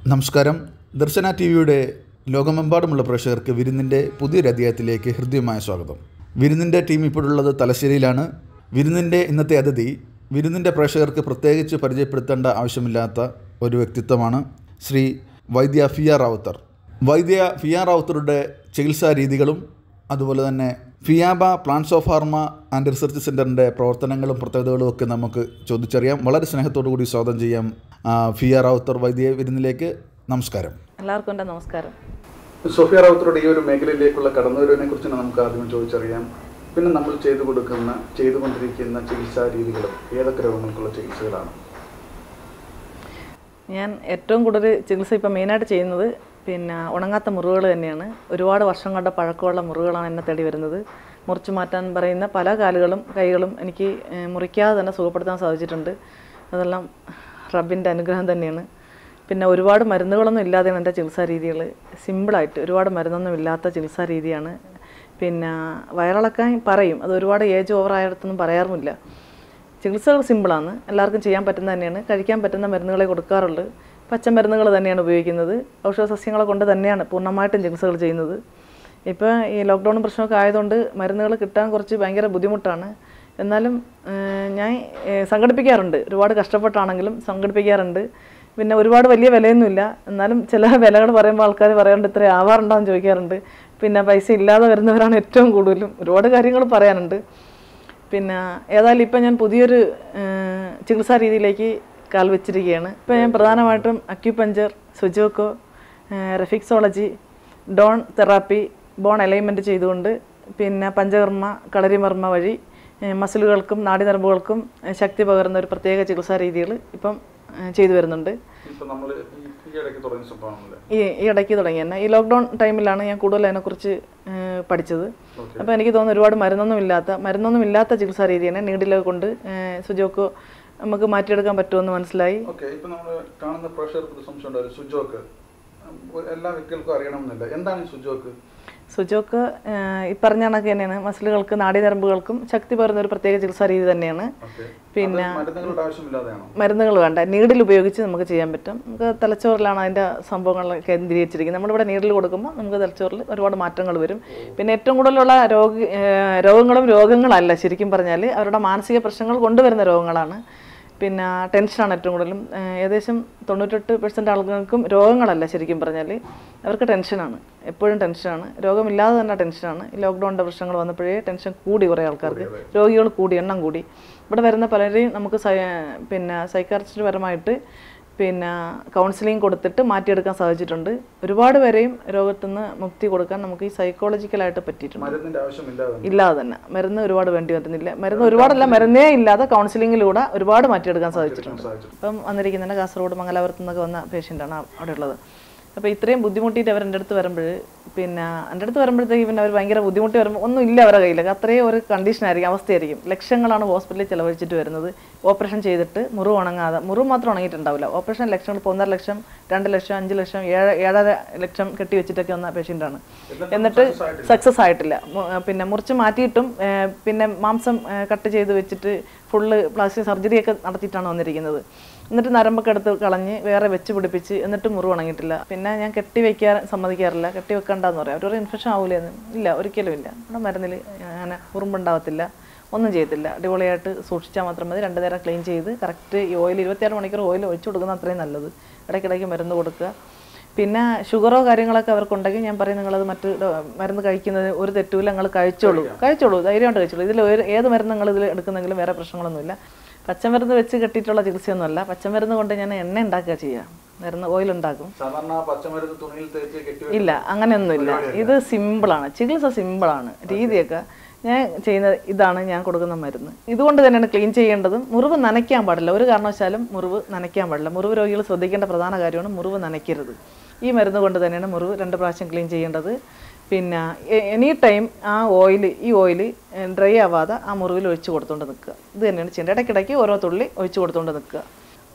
നമസ്കാരം ദർശന ടി വിയുടെ ലോകമെമ്പാടുമുള്ള പ്രേക്ഷകർക്ക് വിരുന്നിൻ്റെ പുതിയൊരു അധ്യായത്തിലേക്ക് ഹൃദ്യമായ സ്വാഗതം വിരുന്നിൻ്റെ ടീം ഇപ്പോഴുള്ളത് തലശ്ശേരിയിലാണ് വിരുന്നിൻ്റെ ഇന്നത്തെ അതിഥി വിരുന്നിൻ്റെ പ്രേക്ഷകർക്ക് പ്രത്യേകിച്ച് പരിചയപ്പെടുത്തേണ്ട ആവശ്യമില്ലാത്ത ഒരു വ്യക്തിത്വമാണ് ശ്രീ വൈദ്യ ഫിയ റാവുത്തർ വൈദ്യ ഫിയ റാവുത്തറുടെ ചികിത്സാ രീതികളും അതുപോലെ തന്നെ ഫിയാബ plants of pharma and research സെൻറ്ററിൻ്റെ പ്രവർത്തനങ്ങളും പ്രത്യേകതകളും ഒക്കെ നമുക്ക് ചോദിച്ചറിയാം വളരെ സ്നേഹത്തോടു കൂടി സ്വാഗതം ചെയ്യാം ആ, ഫിയ റാവുത്തർ വൈദ്യ വിരുന്നിലേക്ക് നമസ്കാരം എല്ലാവർക്കും എൻ്റെ നമസ്കാരം സോഫിയ റാവുത്തറുടെ ഈ ഒരു മേഖലയിലേക്കുള്ള കടന്നുവരവിനെ കുറിച്ച് നമുക്ക് ആദ്യം ചോദിച്ചറിയാം പിന്നെ നമ്മൾ ചെയ്തു കൊടുക്കുന്ന ചെയ്തുകൊണ്ടിരിക്കുന്ന ചികിത്സാ രീതികളും ഏതൊക്കെ രോഗങ്ങൾക്കുള്ള ചികിത്സകളാണ് ഞാൻ ഏറ്റവും കൂടുതൽ ചികിത്സ ഇപ്പം മെയിനായിട്ട് ചെയ്യുന്നത് പിന്നെ ഉണങ്ങാത്ത മുറിവുകൾ തന്നെയാണ് ഒരുപാട് വർഷങ്ങളുടെ പഴക്കമുള്ള മുറിവുകളാണ് എന്നെ തേടി വരുന്നത് മുറിച്ച് മാറ്റാൻ പറയുന്ന പല കാലുകളും കൈകളും എനിക്ക് ഏഹ്, മുറിക്കാതെ തന്നെ സുഖപ്പെടുത്താൻ സാധിച്ചിട്ടുണ്ട് അതെല്ലാം റബ്ബിൻ്റെ അനുഗ്രഹം തന്നെയാണ് പിന്നെ ഒരുപാട് മരുന്നുകളൊന്നും ഇല്ലാതെയാണ് എൻ്റെ ചികിത്സാ രീതികൾ സിമ്പിളായിട്ട് ഒരുപാട് മരുന്നൊന്നും ഇല്ലാത്ത ചികിത്സാ രീതിയാണ് പിന്നെ വയറിളക്കാൻ പറയും അത് ഒരുപാട് ഏജ് ഓവർ ആയിടത്തൊന്നും പറയാറുമില്ല ചികിത്സകൾ സിമ്പിളാണ് എല്ലാവർക്കും ചെയ്യാൻ പറ്റുന്ന തന്നെയാണ് കഴിക്കാൻ പറ്റുന്ന മരുന്നുകളെ കൊടുക്കാറുള്ളൂ പച്ചമരുന്നുകൾ തന്നെയാണ് ഉപയോഗിക്കുന്നത് ഔഷധ സസ്യങ്ങളെ കൊണ്ട് തന്നെയാണ് പൂർണ്ണമായിട്ടും ചികിത്സകൾ ചെയ്യുന്നത് ഇപ്പോൾ ഈ ലോക്ക്ഡൗണും പ്രശ്നമൊക്കെ ആയതുകൊണ്ട് മരുന്നുകൾ കിട്ടാൻ കുറച്ച് ഭയങ്കര ബുദ്ധിമുട്ടാണ് എന്നാലും ഏഹ്, ഞാൻ ഏഹ്, സംഘടിപ്പിക്കാറുണ്ട് ഒരുപാട് കഷ്ടപ്പെട്ടാണെങ്കിലും സംഘടിപ്പിക്കാറുണ്ട് പിന്നെ ഒരുപാട് വലിയ വിലയൊന്നുമില്ല എന്നാലും ചില വിലകൾ പറയുമ്പോൾ ആൾക്കാർ പറയാറുണ്ട് ഇത്ര ആവാറുണ്ടോ എന്ന് ചോദിക്കാറുണ്ട് പിന്നെ പൈസ ഇല്ലാതെ വരുന്നവരാണ് ഏറ്റവും കൂടുതലും ഒരുപാട് കാര്യങ്ങൾ പറയാനുണ്ട് പിന്നെ ഏതായാലും ഇപ്പം ഞാൻ പുതിയൊരു ഏഹ്, ചികിത്സാ രീതിയിലേക്ക് കാൽ വെച്ചിരിക്കുകയാണ് ഇപ്പം ഞാൻ പ്രധാനമായിട്ടും അക്യുപഞ്ചർ സുജോക്കോ റെഫിക്സോളജി ഡോൺ തെറാപ്പി ബോൺ അലൈൻമെൻറ്റ് ചെയ്തുകൊണ്ട് പിന്നെ പഞ്ചകർമ്മ കളരിമർമ്മ വഴി ഏഹ്, മസിലുകൾക്കും നാഡിനരമ്പുകൾക്കും ഏഹ്, ശക്തി പകരുന്ന ഒരു പ്രത്യേക ചികിത്സാ രീതികൾ ഇപ്പം ഏഹ്, ചെയ്തു വരുന്നുണ്ട് ഇപ്പം നമ്മൾ ഈ ഇടയ്ക്ക് തുടങ്ങിയ സംഭവമാണല്ലേ ഈ ഈ ഇടയ്ക്ക് തുടങ്ങി തന്നെ ഈ ലോക്ക്ഡൗൺ ടൈമിലാണ് ഞാൻ കൂടുതൽ അതിനെക്കുറിച്ച് ഏഹ്, പഠിച്ചത് അപ്പോൾ എനിക്ക് തോന്നുന്നു ഒരുപാട് മരുന്നൊന്നും ഇല്ലാത്ത മരുന്നൊന്നും ഇല്ലാത്ത ചികിത്സാ രീതിയാണ് നീഡിലൊക്കെ കൊണ്ട് ഏഹ്, സുജോക്ക് നമുക്ക് മാറ്റിയെടുക്കാൻ പറ്റുമെന്ന് മനസ്സിലായി ഓക്കെ ഇപ്പം നമ്മൾ കാണുന്ന പ്രേക്ഷകർക്ക് ഒരു സംശയം ഉണ്ടാവും സുജോക്ക് എല്ലാ വ്യക്തികൾക്കും അറിയണമെന്നില്ല എന്താണ് ഈ സുജോക്ക് സുജോക്ക് ഏഹ്, ഈ പറഞ്ഞ കണക്ക് തന്നെയാണ് മസിലുകൾക്ക് നാഡീനരമ്പുകൾക്കും ശക്തി പകരുന്ന ഒരു പ്രത്യേക ചികിത്സാ രീതി തന്നെയാണ് ഓക്കെ പിന്നെ മരുന്നുകളുടെ ആവശ്യമില്ലാതെയാണോ മരുന്നുകൾ വേണ്ട നീഡിൽ ഉപയോഗിച്ച് നമുക്ക് ചെയ്യാൻ പറ്റും നമുക്ക് തലച്ചോറിലാണ് അതിൻ്റെ സംഭവങ്ങൾ കേന്ദ്രീകരിച്ചിരിക്കുന്നത് നമ്മളിവിടെ നീഡിൽ കൊടുക്കുമ്പോൾ നമുക്ക് തലച്ചോറിൽ ഒരുപാട് മാറ്റങ്ങൾ വരും പിന്നെ ഏറ്റവും കൂടുതലുള്ള രോഗ ഏഹ് രോഗങ്ങളും രോഗങ്ങളല്ല ശരിക്കും പറഞ്ഞാൽ അവരുടെ മാനസിക പ്രശ്നങ്ങൾ കൊണ്ടുവരുന്ന രോഗങ്ങളാണ് പിന്നെ ടെൻഷനാണ് ഏറ്റവും കൂടുതലും ഏഹ് ഏകദേശം തൊണ്ണൂറ്റെട്ട് പെർസെൻറ്റ് ആളുകൾക്കും രോഗങ്ങളല്ല ശരിക്കും പറഞ്ഞാൽ അവർക്ക് ടെൻഷനാണ് എപ്പോഴും ടെൻഷനാണ് രോഗമില്ലാതെ തന്നെ ടെൻഷനാണ് ഈ ലോക്ക്ഡൗണിൻ്റെ പ്രശ്നങ്ങൾ വന്നപ്പോഴേ ടെൻഷൻ കൂടി കുറേ ആൾക്കാർക്ക് രോഗികൾ കൂടി എണ്ണം കൂടി ഇവിടെ വരുന്ന പലരെയും നമുക്ക് സൈ പിന്നെ സൈക്കാട്രിസ്റ്റ് പരമായിട്ട് പിന്നെ കൗൺസിലിംഗ് കൊടുത്തിട്ട് മാറ്റിയെടുക്കാൻ സാധിച്ചിട്ടുണ്ട് ഒരുപാട് പേരെയും രോഗത്തു നിന്ന് മുക്തി കൊടുക്കാൻ നമുക്ക് ഈ സൈക്കോളജിക്കലായിട്ട് പറ്റിയിട്ടുണ്ട് മരുന്നിന്റെ ആവശ്യമില്ലാതെ ഇല്ലാതെ തന്നെ മരുന്ന് ഒരുപാട് വേണ്ടി വരുന്നില്ല മരുന്ന് ഒരുപാടല്ല മരുന്നേ ഇല്ലാതെ കൗൺസിലിങ്ങിലൂടെ ഒരുപാട് മാറ്റിയെടുക്കാൻ സാധിച്ചിട്ടുണ്ട് സാധിച്ചു ഇപ്പം വന്നിരിക്കുന്ന കാസർഗോഡ് മംഗലാപുരത്ത് നിന്നൊക്കെ വന്ന പേഷ്യൻ്റാണ് അവിടെ ഉള്ളത് അപ്പോൾ ഇത്രയും ബുദ്ധിമുട്ടിയിട്ട് അവർ എൻ്റെ അടുത്ത് വരുമ്പോൾ പിന്നെ എൻ്റെ അടുത്ത് വരുമ്പോഴത്തേക്ക് പിന്നെ അവർ ഭയങ്കര ബുദ്ധിമുട്ടി വരുമ്പോൾ ഒന്നും ഇല്ല അവരുടെ കയ്യിൽ അത്രയും ഒരു കണ്ടീഷനായിരിക്കും അവസ്ഥയായിരിക്കും ലക്ഷങ്ങളാണ് ഹോസ്പിറ്റലിൽ ചിലവഴിച്ചിട്ട് വരുന്നത് ഓപ്പറേഷൻ ചെയ്തിട്ട് മുറിവ് ഉണങ്ങാതെ മുറിവ് മാത്രം ഉണങ്ങിയിട്ടുണ്ടാവില്ല ഓപ്പറേഷൻ ലക്ഷങ്ങൾ ഇപ്പോൾ ഒന്നര ലക്ഷം രണ്ട് ലക്ഷം അഞ്ച് ലക്ഷം ഏഴ് ഏഴര ലക്ഷം കെട്ടി വെച്ചിട്ടൊക്കെ വന്ന പേഷ്യൻ്റാണ് എന്നിട്ട് സക്സസ് ആയിട്ടില്ല മു- പിന്നെ മുറിച്ച് മാറ്റിയിട്ടും ഏഹ്, പിന്നെ മാംസം ഏഹ്, കട്ട് ചെയ്ത് വെച്ചിട്ട് ഫുള്ള് പ്ലാസ്റ്റിക് സർജറിയൊക്കെ നടത്തിയിട്ടാണ് വന്നിരിക്കുന്നത് എന്നിട്ട് നരമ്പൊക്കെ എടുത്ത് കളഞ്ഞ് വേറെ വെച്ച് പിടിപ്പിച്ച് എന്നിട്ട് മുറിവ് ഉണങ്ങിയിട്ടില്ല പിന്നെ ഞാൻ കെട്ടി വെക്കാൻ സമ്മതിക്കാറില്ല കെട്ടി വെക്കണ്ടെന്ന് പറയാം അവരൊരു ഇൻഫെക്ഷൻ ആവൂലെന്ന് ഇല്ല ഒരിക്കലും ഇല്ല നമ്മുടെ മരുന്നിൽ അങ്ങനെ ഉറുമ്പുണ്ടാവത്തില്ല ഒന്നും ചെയ്യത്തില്ല അടിപൊളിയായിട്ട് സൂക്ഷിച്ചാൽ മാത്രം മതി രണ്ട് നേരം ക്ലീൻ ചെയ്ത് കറക്റ്റ് ഈ ഓയിൽ ഇരുപത്തിയാറ് മണിക്കൂർ ഓയിൽ ഒഴിച്ചു കൊടുക്കുന്ന അത്രയും നല്ലത് ഇടയ്ക്കിടയ്ക്ക് മരുന്ന് കൊടുക്കുക പിന്നെ ഷുഗറോ കാര്യങ്ങളൊക്കെ അവർക്കുണ്ടെങ്കിൽ ഞാൻ പറയും നിങ്ങളത് മറ്റ് ഡോ- മരുന്ന് കഴിക്കുന്നത് ഒരു തെറ്റുമില്ല നിങ്ങൾ കഴിച്ചോളൂ കഴിച്ചോളൂ ധൈര്യമായിട്ട് കഴിച്ചോളൂ ഇതിൽ ഒരു ഏത് മരുന്ന് നിങ്ങൾ ഇതിൽ എടുക്കുന്നെങ്കിലും വേറെ പ്രശ്നങ്ങളൊന്നുമില്ല പച്ചമരുന്ന് വെച്ച് കെട്ടിയിട്ടുള്ള ചികിത്സയൊന്നുമല്ല പച്ചമരുന്ന് കൊണ്ട് ഞാൻ എണ്ണ ഉണ്ടാക്കുക ചെയ്യുക മരുന്ന് ഓയിൽ ഉണ്ടാക്കും സാധാരണ പച്ചമരുന്ന് തുണിയിൽ തേച്ച് കെട്ടി ഇല്ല അങ്ങനെയൊന്നുമില്ല ഇത് സിമ്പിളാണ് ചികിത്സ സിമ്പിളാണ് രീതിയൊക്കെ ഞാൻ ചെയ്യുന്ന ഇതാണ് ഞാൻ കൊടുക്കുന്ന മരുന്ന് ഇതുകൊണ്ട് തന്നെയാണ് ക്ലീൻ ചെയ്യേണ്ടതും മുറിവ് നനയ്ക്കാൻ പാടില്ല ഒരു കാരണവശാലും മുറിവ് നനയ്ക്കാൻ പാടില്ല മുറിവ് രോഗികൾ ശ്രദ്ധിക്കേണ്ട പ്രധാന കാര്യമാണ് മുറിവ് നനയ്ക്കരുത് ഈ മരുന്ന് കൊണ്ട് തന്നെയാണ് മുറിവ് രണ്ട് പ്രാവശ്യം ക്ലീൻ ചെയ്യേണ്ടത് പിന്നെ എനി ടൈം ആ ഓയിൽ ഈ ഓയിൽ ഡ്രൈ ആവാതെ ആ മുറിവിൽ ഒഴിച്ച് കൊടുത്തുകൊണ്ട് നിൽക്കുക ഇത് തന്നെയാണ് ചെയ്യേണ്ടത് ഇടയ്ക്കിടയ്ക്ക് ഓരോ തുള്ളി ഒഴിച്ച് കൊടുത്തുകൊണ്ട് നിൽക്കുക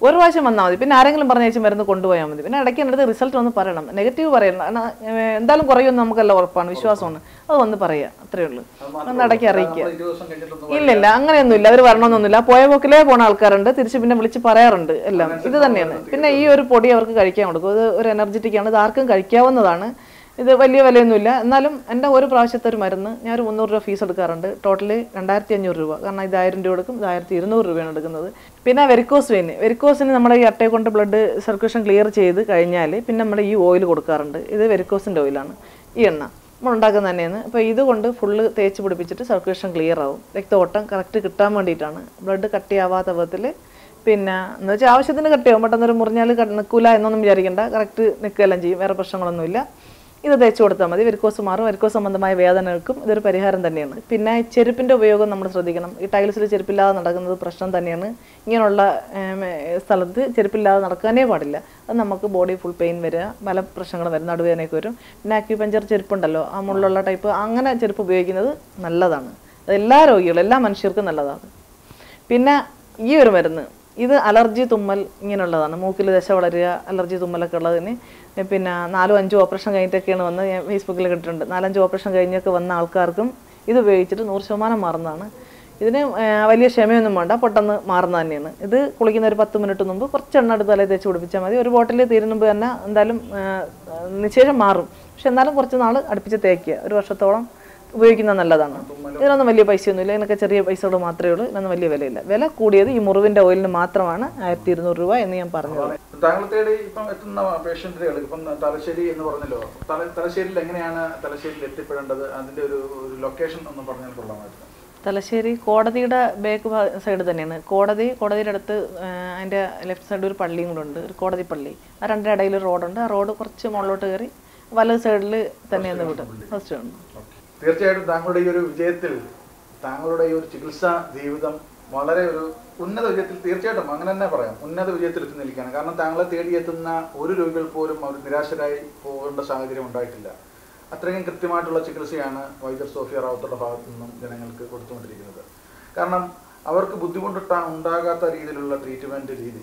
ഒരു പ്രാവശ്യം വന്നാൽ മതി പിന്നെ ആരെങ്കിലും പറഞ്ഞ ചേച്ചി മരുന്ന് കൊണ്ടുപോയാൽ മതി പിന്നെ ഇടയ്ക്ക് എൻ്റെ അടുത്ത് റിസൾട്ട് വന്ന് പറയണം നെഗറ്റീവ് പറയണം കാരണം ഏഹ്, എന്തായാലും കുറയുമെന്ന് നമുക്കെല്ലാം ഉറപ്പാണ് വിശ്വാസമാണ് അത് വന്ന് പറയുക അത്രയേ ഉള്ളൂ ഒന്ന് ഇടയ്ക്ക് അറിയിക്കുക ഇരുപത് ദിവസം കഴിഞ്ഞിട്ടൊന്നും ഇല്ല ഇല്ല അങ്ങനെയൊന്നുമില്ല അവർ വരണമെന്നൊന്നുമില്ല പോയ പോക്കിലേ പോണ ആൾക്കാരുണ്ട് തിരിച്ച് പിന്നെ വിളിച്ച് പറയാറുണ്ട് എല്ലാം ഇത് തന്നെയാണ് പിന്നെ ഈ ഒരു പൊടി അവർക്ക് കഴിക്കാൻ കൊടുക്കും ഇത് ഒരു എനർജറ്റിക് ആണ് ഇത് ആർക്കും കഴിക്കാവുന്നതാണ് ഇത് വലിയ വിലയൊന്നുമില്ല എന്നാലും എൻ്റെ ഒരു പ്രാവശ്യത്തെ ഒരു മരുന്ന് ഞാൻ ഒരു മുന്നൂറ് രൂപ ഫീസ് എടുക്കാറുണ്ട് ടോട്ടല് രണ്ടായിരത്തി അഞ്ഞൂറ് രൂപ കാരണം ഇത് ആയിരം രൂപ എടുക്കും ഇത് ആയിരത്തി ഇരുന്നൂറ് രൂപയാണ് എടുക്കുന്നത് പിന്നെ വെരിക്കോസ് വെയിന് വെരിക്കോസിന് നമ്മുടെ ഈ അട്ടയെ കൊണ്ട് ബ്ലഡ് സർക്കുലേഷൻ ക്ലിയർ ചെയ്ത് കഴിഞ്ഞാൽ പിന്നെ നമ്മൾ ഈ ഓയിൽ കൊടുക്കാറുണ്ട് ഇത് വെരിക്കോസിൻ്റെ ഓയിലാണ് ഈ എണ്ണ നമ്മൾ ഉണ്ടാക്കുന്നത് തന്നെയാണ് അപ്പോൾ ഇതുകൊണ്ട് ഫുള്ള് തേച്ച് പിടിപ്പിച്ചിട്ട് സർക്കുലേഷൻ ക്ലിയർ ആവും രക്തഓട്ടം കറക്റ്റ് കിട്ടാൻ വേണ്ടിയിട്ടാണ് ബ്ലഡ് കട്ടിയാവാത്ത വിധത്തിൽ പിന്നെ എന്ന് വെച്ചാൽ ആവശ്യത്തിന് കട്ടിയാവും പെട്ടെന്നൊരു മുറിഞ്ഞാൽ നിൽക്കില്ല എന്നൊന്നും വിചാരിക്കേണ്ട കറക്റ്റ് നിൽക്കുകയെല്ലാം ചെയ്യും വേറെ പ്രശ്നങ്ങളൊന്നുമില്ല ഇത് തേച്ച് കൊടുത്താൽ മതി വെരിക്കോസ് മാറും വെരിക്കോസ് സംബന്ധമായ വേദനകൾക്കും ഇതൊരു പരിഹാരം തന്നെയാണ് പിന്നെ ചെരുപ്പിൻ്റെ ഉപയോഗം നമ്മൾ ശ്രദ്ധിക്കണം ഈ ടൈൽസിൽ ചെരുപ്പില്ലാതെ നടക്കുന്നത് പ്രശ്നം തന്നെയാണ് ഇങ്ങനെയുള്ള ഏം, സ്ഥലത്ത് ചെരുപ്പില്ലാതെ നടക്കാനേ പാടില്ല അത് നമുക്ക് ബോഡി ഫുൾ പെയിൻ വരിക പല പ്രശ്നങ്ങൾ വരും നടുവേദനയൊക്കെ വരും പിന്നെ ആക്യുപഞ്ചർ ചെരുപ്പുണ്ടല്ലോ ആ മുള്ളുള്ള ടൈപ്പ് അങ്ങനെ ചെരുപ്പ് ഉപയോഗിക്കുന്നത് നല്ലതാണ് അത് എല്ലാ രോഗികളും എല്ലാ മനുഷ്യർക്കും നല്ലതാണ് പിന്നെ ഈ ഒരു മരുന്ന് ഇത് അലർജി തുമ്മൽ ഇങ്ങനെയുള്ളതാണ് മൂക്കിൽ ദശ വളരുക അലർജി തുമ്മലൊക്കെ ഉള്ളതിന് പിന്നെ നാലും അഞ്ചും ഓപ്പറേഷൻ കഴിഞ്ഞിട്ടൊക്കെയാണ് വന്ന് ഞാൻ ഫേസ്ബുക്കിൽ കിട്ടിയിട്ടുണ്ട് നാലഞ്ച് ഓപ്പറേഷൻ കഴിഞ്ഞൊക്കെ വന്ന ആൾക്കാർക്കും ഇത് ഉപയോഗിച്ചിട്ട് നൂറ് ശതമാനം മാറുന്നതാണ് ഇതിന് ആ, വലിയ ക്ഷമയൊന്നും വേണ്ട പെട്ടെന്ന് മാറുന്ന തന്നെയാണ് ഇത് കുളിക്കുന്ന ഒരു പത്ത് മിനിറ്റ് മുമ്പ് കുറച്ച് എണ്ണ എടുത്ത് തലയിൽ തേച്ച് പിടിപ്പിച്ചാൽ മതി ഒരു ബോട്ടിൽ തീരുന്ന മുമ്പ് തന്നെ എന്തായാലും ആ, നിശ്ചയം മാറും പക്ഷെ എന്നാലും കുറച്ച് നാൾ അടുപ്പിച്ച് തേക്കുക ഒരു വർഷത്തോളം ഉപയോഗിക്കുന്നത് നല്ലതാണ് ഇതിനൊന്നും വലിയ പൈസയൊന്നുമില്ല ഇതിനൊക്കെ ചെറിയ പൈസകൾ മാത്രമേ ഉള്ളൂ ഇതിനൊന്നും വലിയ വിലയില്ല വില കൂടിയത് ഈ മുറിവിൻ്റെ ഓയിലിന് മാത്രമാണ് ആയിരത്തി ഇരുന്നൂറ് രൂപ എന്ന് ഞാൻ പറഞ്ഞത് താങ്കൾ തേടി ഇപ്പം എത്തുന്ന പേഷ്യന്റുകൾ ഇപ്പം തലശ്ശേരി എന്ന് പറഞ്ഞല്ലോ തല തലശ്ശേരിയിൽ എങ്ങനെയാണ് തലശ്ശേരിയിൽ എത്തിപ്പെടേണ്ടത് അതിന്റെ ഒരു ഒരു ലൊക്കേഷൻ ഒന്ന് പറഞ്ഞാൽ കൊള്ളാമായിരുന്നു തലശ്ശേരി കോടതിയുടെ ബാക്ക് സൈഡ് തന്നെയാണ് കോടതി കോടതിയുടെ അടുത്ത് ആ, അതിൻ്റെ ലെഫ്റ്റ് സൈഡിൽ ഒരു പള്ളിയും കൂടെ ഉണ്ട് ഒരു കോടതി പള്ളി ആ രണ്ടിൻ്റെ ഇടയിൽ ഒരു റോഡുണ്ട് ആ റോഡ് കുറച്ച് മുകളിലോട്ട് കയറി വലത് സൈഡിൽ തന്നെയാണ് വീട് ഫസ്റ്റ് ഉണ്ട് തീർച്ചയായിട്ടും താങ്കളുടെ ഈ ഒരു വിജയത്തിൽ താങ്കളുടെ ഈ ഒരു ചികിത്സാ ജീവിതം വളരെ ഒരു ഉന്നത വിജയത്തിൽ തീർച്ചയായിട്ടും അങ്ങനെ തന്നെ പറയാം ഉന്നത വിജയത്തിൽ എത്തി നിൽക്കുകയാണ് കാരണം താങ്കളെ തേടിയെത്തുന്ന ഒരു രോഗികൾ പോലും അവർ നിരാശരായി പോകേണ്ട സാഹചര്യം ഉണ്ടായിട്ടില്ല അത്രയും കൃത്യമായിട്ടുള്ള ചികിത്സയാണ് വൈദ്യർ സോഫിയ റാവുത്തറുടെ ഭാഗത്തു നിന്നും ജനങ്ങൾക്ക് കൊടുത്തുകൊണ്ടിരിക്കുന്നത് കാരണം അവർക്ക് ബുദ്ധിമുട്ടാണ് ഉണ്ടാകാത്ത രീതിയിലുള്ള ട്രീറ്റ്മെന്റ് രീതി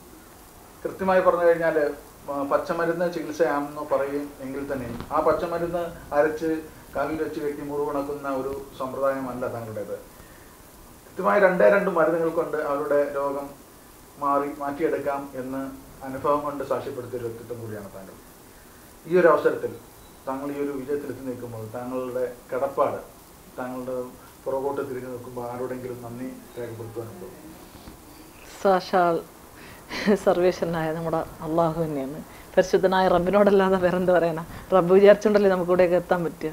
കൃത്യമായി പറഞ്ഞു കഴിഞ്ഞാൽ പച്ചമരുന്ന് ചികിത്സയാണെന്ന് പറയും എങ്കിൽ തന്നെയും ആ പച്ചമരുന്ന് അരച്ച് കാലിൽ വെച്ച് വ്യക്തി മുറിവുണക്കുന്ന ഒരു സമ്പ്രദായമല്ല താങ്കളുടേത് കൃത്യമായി രണ്ടേ രണ്ട് മരുന്നുകൾ കൊണ്ട് അവരുടെ രോഗം മാറി മാറ്റിയെടുക്കാം എന്ന് അനുഭവം കൊണ്ട് സാക്ഷ്യപ്പെടുത്തിയ ഒരു വ്യക്തിത്വം കൂടിയാണ് താങ്കൾ ഈ ഒരു അവസരത്തിൽ താങ്കൾ ഈ ഒരു വിജയത്തിലെത്തി നിൽക്കുമ്പോൾ താങ്കളുടെ കടപ്പാട് താങ്കളുടെ പുറകോട്ട് തിരിഞ്ഞു നിൽക്കുമ്പോൾ ആരോടെങ്കിലും നന്ദി രേഖപ്പെടുത്തുവാനുണ്ടോ സാക്ഷാൽ സർവേശ്വരനായ നമ്മുടെ അള്ളാഹു തന്നെയാണ് പരിശുദ്ധനായ റബ്ബിനോടല്ലാതെ വേറെ എന്താ പറയാനാ റബ്ബ് വിചാരിച്ചുകൊണ്ടല്ലേ നമുക്ക് ഇവിടെയൊക്കെ എത്താൻ പറ്റുക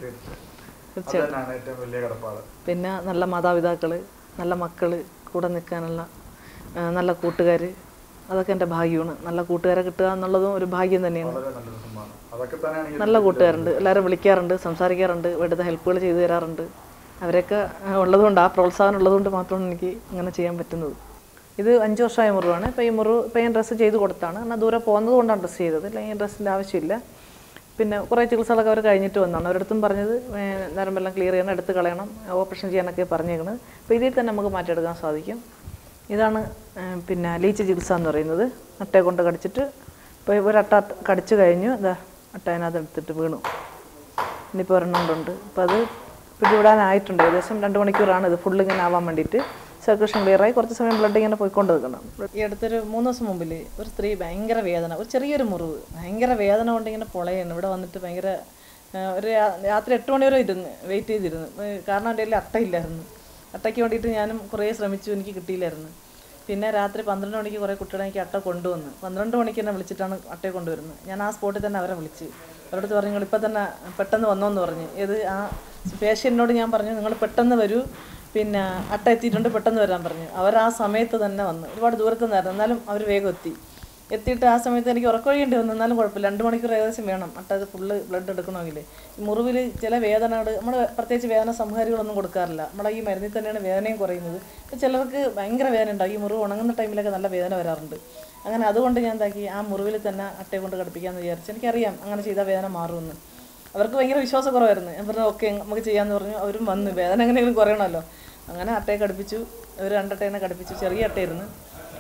അത് തന്നെയാണ് ഏറ്റവും വലിയ കടപ്പാട് പിന്നെ നല്ല മാതാപിതാക്കൾ നല്ല മക്കൾ കൂടെ നിൽക്കാനുള്ള ആ, നല്ല കൂട്ടുകാർ അതൊക്കെ എൻ്റെ ഭാഗ്യമാണ് നല്ല കൂട്ടുകാരെ കിട്ടുക എന്നുള്ളതും ഒരു ഭാഗ്യം തന്നെയാണ് വളരെ നല്ലൊരു സംഭവമാണ് അതൊക്കെ തന്നെയാണ് ഈ ഒരു നല്ല കൂട്ടുകാരുണ്ട് എല്ലാവരും വിളിക്കാറുണ്ട് സംസാരിക്കാറുണ്ട് വേണ്ടുന്ന ഹെൽപ്പുകൾ ചെയ്തു തരാറുണ്ട് അവരൊക്കെ ആ, ഉള്ളതുകൊണ്ട് ആ പ്രോത്സാഹനം ഉള്ളതുകൊണ്ട് മാത്രമാണ് എനിക്ക് ഇങ്ങനെ ചെയ്യാൻ പറ്റുന്നത് ഇത് അഞ്ച് വർഷമായ മുറിവാണ് ഇപ്പോൾ ഈ മുറിവ് ഇപ്പോൾ ഞാൻ ഡ്രസ്സ് ചെയ്ത് കൊടുത്താണ് എന്നാൽ ദൂരെ പോകുന്നത് കൊണ്ടാണ് ഡ്രസ്സ് ചെയ്തത് അല്ലെങ്കിൽ ഡ്രസ്സിൻ്റെ ആവശ്യമില്ല പിന്നെ കുറേ ചികിത്സകളൊക്കെ അവർ കഴിഞ്ഞിട്ട് വന്നതാണ് അവരടുത്തും പറഞ്ഞത് ഏ, നരമ്പെല്ലാം ക്ലിയർ ചെയ്യണം എടുത്ത് കളയണം ഓപ്പറേഷൻ ചെയ്യാനൊക്കെ പറഞ്ഞേക്കണത് അപ്പോൾ ഇതിൽ തന്നെ നമുക്ക് മാറ്റിയെടുക്കാൻ സാധിക്കും ഇതാണ് ഏ, പിന്നെ ലീച്ച് ചികിത്സ എന്ന് പറയുന്നത് അട്ടയെ കൊണ്ട് കടിച്ചിട്ട് ഇപ്പോൾ ഒരു അട്ട കടിച്ചു കഴിഞ്ഞു ഇതാ അട്ട അതിനകത്ത് എടുത്തിട്ട് വീണു ഇനിയിപ്പോൾ ഒരെണ്ണം ഉണ്ട് അപ്പോൾ അത് പിടിവിടാനായിട്ടുണ്ട് ഏകദേശം രണ്ട് മണിക്കൂറാണ് ഇത് ഫുള്ള് ഇങ്ങനെ ആവാൻ വേണ്ടിയിട്ട് സർക്കുലേഷൻ ക്ലിയറായി കുറച്ച് സമയം ബ്ലഡ് ഇങ്ങനെ പോയിക്കൊണ്ട് നിൽക്കണം ഈ അടുത്തൊരു മൂന്ന് ദിവസം മുമ്പിൽ ഒരു സ്ത്രീ ഭയങ്കര വേദന ഒരു ചെറിയൊരു മുറിവ് ഭയങ്കര വേദന കൊണ്ട് ഇങ്ങനെ പൊളയാണ് ഇവിടെ വന്നിട്ട് ഭയങ്കര ആ, ഒരു രാ- രാത്രി എട്ട് മണി വരെ ഇരുന്ന് വെയിറ്റ് ചെയ്തിരുന്നു ഏ, കാരണം എൻ്റെ കയ്യിൽ അട്ടയില്ലായിരുന്നു അട്ടയ്ക്ക് വേണ്ടിയിട്ട് ഞാനും കുറേ ശ്രമിച്ചു എനിക്ക് കിട്ടിയില്ലായിരുന്നു പിന്നെ രാത്രി പന്ത്രണ്ട് മണിക്ക് കുറേ കുട്ടികളെ എനിക്ക് അട്ട കൊണ്ടുവന്ന് പന്ത്രണ്ട് മണിക്ക് എന്നെ വിളിച്ചിട്ടാണ് അട്ടയെ കൊണ്ടുവരുന്നത് ഞാൻ ആ സ്പോട്ടിൽ തന്നെ അവരെ വിളിച്ച് അവരോട് പറഞ്ഞു നിങ്ങൾ ഇപ്പം തന്നെ പെട്ടെന്ന് വന്നോന്ന് പറഞ്ഞു ഏത് ആ പേഷ്യൻറ്റിനോട് ഞാൻ പറഞ്ഞു നിങ്ങൾ പെട്ടെന്ന് വരൂ പിന്നെ അട്ട എത്തിയിട്ടുണ്ട് പെട്ടെന്ന് വരാൻ പറഞ്ഞു അവർ ആ സമയത്ത് തന്നെ വന്നു ഒരുപാട് ദൂരത്ത് നിന്നായിരുന്നു എന്നാലും അവർ വേഗം എത്തി എത്തിയിട്ട് ആ സമയത്ത് എനിക്ക് ഉറക്കൊഴിയേണ്ടി വന്നു എന്നാലും കുഴപ്പമില്ല രണ്ട് മണിക്കൂർ ഏകദേശം വേണം അട്ട അത് ഫുള്ള് ബ്ലഡ് എടുക്കണമെങ്കിൽ ഈ മുറിവിൽ ചില വേദനകൾ നമ്മൾ പ്രത്യേകിച്ച് വേദന സംഹാരികളൊന്നും കൊടുക്കാറില്ല നമ്മളെ ഈ മരുന്നിൽ തന്നെയാണ് വേദനയും കുറയുന്നത് ഇപ്പം ചിലർക്ക് ഭയങ്കര വേദന ഉണ്ടാകും ഈ മുറിവ് ഉണങ്ങുന്ന ടൈമിലൊക്കെ നല്ല വേദന വരാറുണ്ട് അങ്ങനെ അതുകൊണ്ട് ഞാൻ എന്താക്കി ആ മുറിവിൽ തന്നെ അട്ടയെ കൊണ്ട് കടുപ്പിക്കാമെന്ന് വിചാരിച്ചു എനിക്കറിയാം അങ്ങനെ ചെയ്താൽ വേദന മാറുമെന്ന് അവർക്ക് ഭയങ്കര വിശ്വാസക്കുറവായിരുന്നു ഞാൻ പറഞ്ഞു ഓക്കെ നമുക്ക് ചെയ്യാമെന്ന് പറഞ്ഞു അവരും വന്ന് വേദന എങ്ങനെയെങ്കിലും കുറയണമല്ലോ അങ്ങനെ അട്ടയെ കടുപ്പിച്ചു ഒരു രണ്ടട്ടേനെ കടുപ്പിച്ചു ചെറിയ അട്ടയായിരുന്നു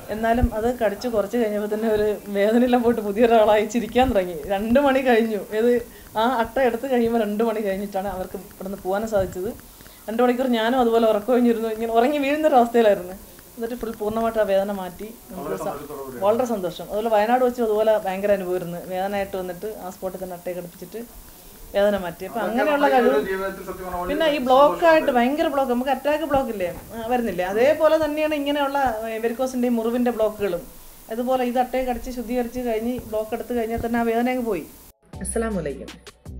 എന്നാലും അത് കടിച്ച് കുറച്ച് കഴിഞ്ഞപ്പോൾ തന്നെ ഒരു വേദനയെല്ലാം പോയിട്ട് പുതിയൊരാളായി ചിരിക്കാൻ തുടങ്ങി രണ്ട് മണി കഴിഞ്ഞു ഏത് ആ അട്ട എടുത്ത് കഴിയുമ്പോൾ രണ്ട് മണി കഴിഞ്ഞിട്ടാണ് അവർക്ക് ഇവിടുന്ന് പോകാനും സാധിച്ചത് രണ്ട് മണിക്കൂർ ഞാനും അതുപോലെ ഉറക്കം കഴിഞ്ഞിരുന്നു ഇങ്ങനെ ഉറങ്ങി വീഴുന്നൊരവസ്ഥയിലായിരുന്നു എന്നിട്ട് ഫുൾ പൂർണ്ണമായിട്ട് ആ വേദന മാറ്റി നമുക്ക് സ- വളരെ സന്തോഷം അതുപോലെ വയനാട് വെച്ചും അതുപോലെ ഭയങ്കര അനുഭവമായിരുന്നു വേദനയായിട്ട് വന്നിട്ട് ആ സ്പോട്ടിൽ തന്നെ അട്ടയെ ഘടിപ്പിച്ചിട്ട് വേദന മാറ്റി അപ്പം അങ്ങനെയുള്ള കഴിവ് ജീവിതത്തിൽ സത്യം പറഞ്ഞാൽ പിന്നെ ഈ ബ്ലോക്കായിട്ട് ഭയങ്കര ബ്ലോക്ക് നമുക്ക് അറ്റാക്ക് ബ്ലോക്ക് ഇല്ലേ ആ, വരുന്നില്ലേ അതേപോലെ തന്നെയാണ് ഇങ്ങനെയുള്ള വെരിക്കോസിൻ്റെയും മുറിവിൻ്റെ ബ്ലോക്കുകളും അതുപോലെ ഇത് അട്ടയെ കടിച്ച് ശുദ്ധീകരിച്ച് കഴിഞ്ഞ് ബ്ലോക്ക് എടുത്ത് കഴിഞ്ഞാൽ തന്നെ ആ വേദന അങ്ങ് പോയി അസ്സലാം വലൈക്കും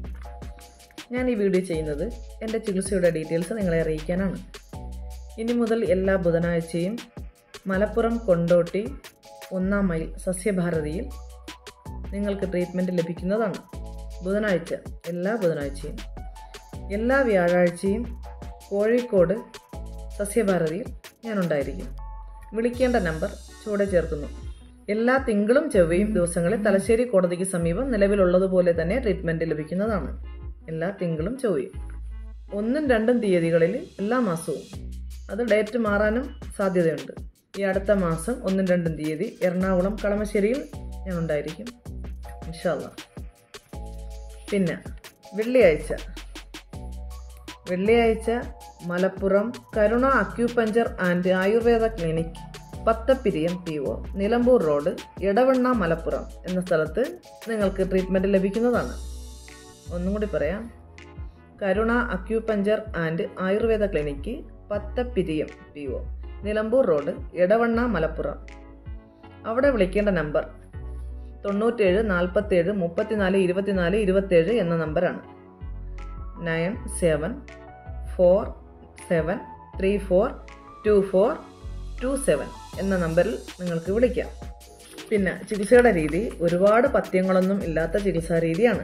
ഞാൻ ഈ വീഡിയോ ചെയ്യുന്നത് എൻ്റെ ചികിത്സയുടെ ഡീറ്റെയിൽസ് നിങ്ങളെ അറിയിക്കാനാണ് ഇനി മുതൽ എല്ലാ ബുധനാഴ്ചയും മലപ്പുറം കൊണ്ടോട്ടി ഒന്നാം മൈൽ സസ്യഭാരതിയിൽ നിങ്ങൾക്ക് ട്രീറ്റ്മെൻറ്റ് ലഭിക്കുന്നതാണ് ബുധനാഴ്ച എല്ലാ ബുധനാഴ്ചയും എല്ലാ വ്യാഴാഴ്ചയും കോഴിക്കോട് സസ്യഭാരതിയിൽ ഞാനുണ്ടായിരിക്കും വിളിക്കേണ്ട നമ്പർ ചുവടെ ചേർക്കുന്നു എല്ലാ തിങ്കളും ചൊവ്വയും ദിവസങ്ങളിൽ തലശ്ശേരി കോടതിക്ക് സമീപം നിലവിലുള്ളതുപോലെ തന്നെ ട്രീറ്റ്മെൻറ്റ് ലഭിക്കുന്നതാണ് എല്ലാ തിങ്കളും ചൊവ്വയും ഒന്നും രണ്ടും തീയതികളിൽ എല്ലാ മാസവും അത് ഡേറ്റ് മാറാനും സാധ്യതയുണ്ട് ഈ അടുത്ത മാസം ഒന്നും രണ്ടും തീയതി എറണാകുളം കളമശ്ശേരിയിൽ ഞാൻ ഉണ്ടായിരിക്കും ഇൻഷാല്ല പിന്നെ വെള്ളിയാഴ്ച വെള്ളിയാഴ്ച Malappuram Karuna acupuncture and Ayurveda clinic Pathappiriyam P O Nilambur road Edavanna Malappuram എന്ന സ്ഥലത്ത് നിങ്ങൾക്ക് ട്രീറ്റ്മെൻറ്റ് ലഭിക്കുന്നതാണ് ഒന്നും കൂടി പറയാം Karuna acupuncture and Ayurveda clinic Pathappiriyam P O Nilambur road Edavanna Malappuram അവിടെ വിളിക്കേണ്ട നമ്പർ തൊണ്ണൂറ്റേഴ് നാൽപ്പത്തേഴ് മുപ്പത്തിനാല് ഇരുപത്തിനാല് ഇരുപത്തേഴ് എന്ന നമ്പറാണ് nine seven four seven three four two four two seven എന്ന നമ്പറിൽ നിങ്ങൾക്ക് വിളിക്കാം പിന്നെ ചികിത്സയുടെ രീതി ഒരുപാട് പഥ്യങ്ങളൊന്നും ഇല്ലാത്ത ചികിത്സാ രീതിയാണ്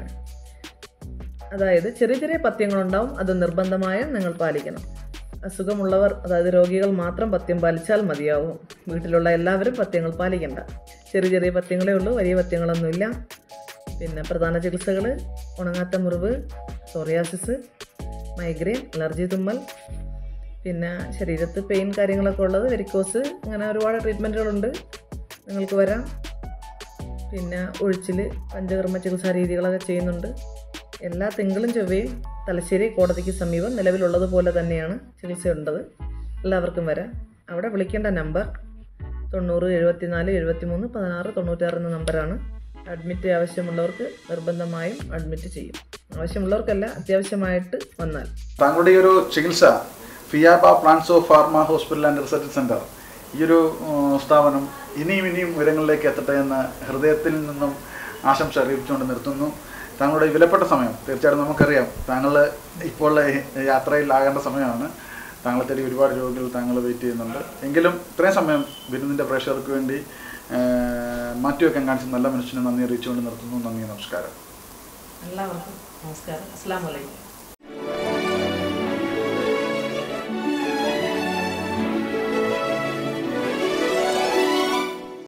അതായത് ചെറിയ ചെറിയ പഥ്യങ്ങളുണ്ടാവും അത് നിർബന്ധമായും നിങ്ങൾ പാലിക്കണം അസുഖമുള്ളവർ അതായത് രോഗികൾ മാത്രം പഥ്യം പാലിച്ചാൽ മതിയാവും വീട്ടിലുള്ള എല്ലാവരും പഥ്യങ്ങൾ പാലിക്കണ്ട ചെറിയ ചെറിയ പഥ്യങ്ങളേ ഉള്ളൂ വലിയ പഥ്യങ്ങളൊന്നുമില്ല പിന്നെ പ്രധാന ചികിത്സകൾ ഉണങ്ങാത്ത മുറിവ് സോറിയാസിസ് മൈഗ്രെയിൻ അലർജി തുമ്മൽ പിന്നെ ശരീരത്ത് പെയിൻ കാര്യങ്ങളൊക്കെ ഉള്ളത് വെരിക്കോസ് അങ്ങനെ ഒരുപാട് ട്രീറ്റ്മെൻറ്റുകളുണ്ട് നിങ്ങൾക്ക് വരാം പിന്നെ ഒഴിച്ചിൽ പഞ്ചകർമ്മ ചികിത്സാ രീതികളൊക്കെ ചെയ്യുന്നുണ്ട് എല്ലാ തിങ്കളും ചൊവ്വയും തലശ്ശേരി കോടതിക്ക് സമീപം നിലവിലുള്ളതുപോലെ തന്നെയാണ് ചികിത്സയുണ്ടത് എല്ലാവർക്കും വരാം അവിടെ വിളിക്കേണ്ട നമ്പർ തൊണ്ണൂറ് എഴുപത്തിനാല് എഴുപത്തിമൂന്ന് പതിനാറ് തൊണ്ണൂറ്റാറ് എന്ന നമ്പറാണ് അഡ്മിറ്റ് ആവശ്യമുള്ളവർക്ക് നിർബന്ധമായും അഡ്മിറ്റ് ചെയ്യും ആവശ്യമുള്ളവർക്കല്ല അത്യാവശ്യമായിട്ട് വന്നാൽ താങ്കളുടെ ഈ ഒരു ചികിത്സ ഫിയാബ പ്ലാൻസോ pharma hospital and research centre ഈ ഒരു ഉം, സ്ഥാപനം ഇനിയും ഇനിയും ഉയരങ്ങളിലേക്ക് എത്തട്ടെ എന്ന് ഹൃദയത്തിൽ നിന്നും ആശംസ അറിയിച്ചുകൊണ്ട് നിർത്തുന്നു താങ്കളുടെ ഈ വിലപ്പെട്ട സമയം തീർച്ചയായിട്ടും നമുക്കറിയാം താങ്കൾ ഇപ്പോൾ യാത്രയിൽ ആകേണ്ട സമയമാണ് താങ്കളെ തേടി ഒരുപാട് രോഗികൾ താങ്കൾ വെയിറ്റ് ചെയ്യുന്നുണ്ട് എങ്കിലും ഇത്രയും സമയം വിരുന്നിൻ്റെ പ്രേക്ഷകർക്ക് വേണ്ടി ഏർ, മാറ്റിവെക്കാൻ കാണിച്ച നല്ല മനുഷ്യന് നന്ദി അറിയിച്ചുകൊണ്ട് നിർത്തുന്നു നന്ദി നമസ്കാരം എല്ലാവർക്കും നമസ്കാരം അസ്സാം വലൈക്കും